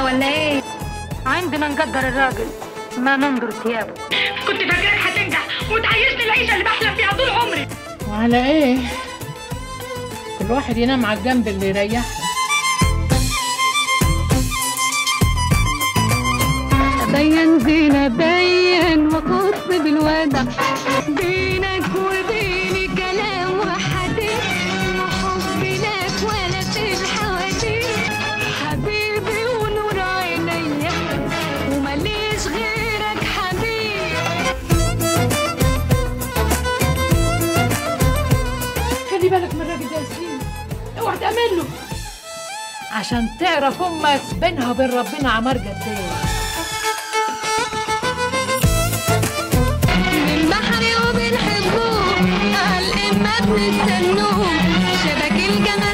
ناقصه ولا ايه عندنا نقدر الراجل ما ننظر ثيابه كنت فاكراك هتنجح وتعيشني العيشه اللي بحلم فيها طول عمري وعلى ايه كل واحد ينام على الجنب اللي يريحه بين زينة بين وقص بالودع بينك وبيني كلام وحديث وحب لك ولا في الحواديت حبيبي ونور عيني ومليش غيرك حبيب خلي بالك من الراجل ده يا سليم اوعى تأمن له عشان تعرف امك بينها وبين ربنا عمار قد ايه من بحري وبنحبوه قال إما بنستنوه شبك الجمال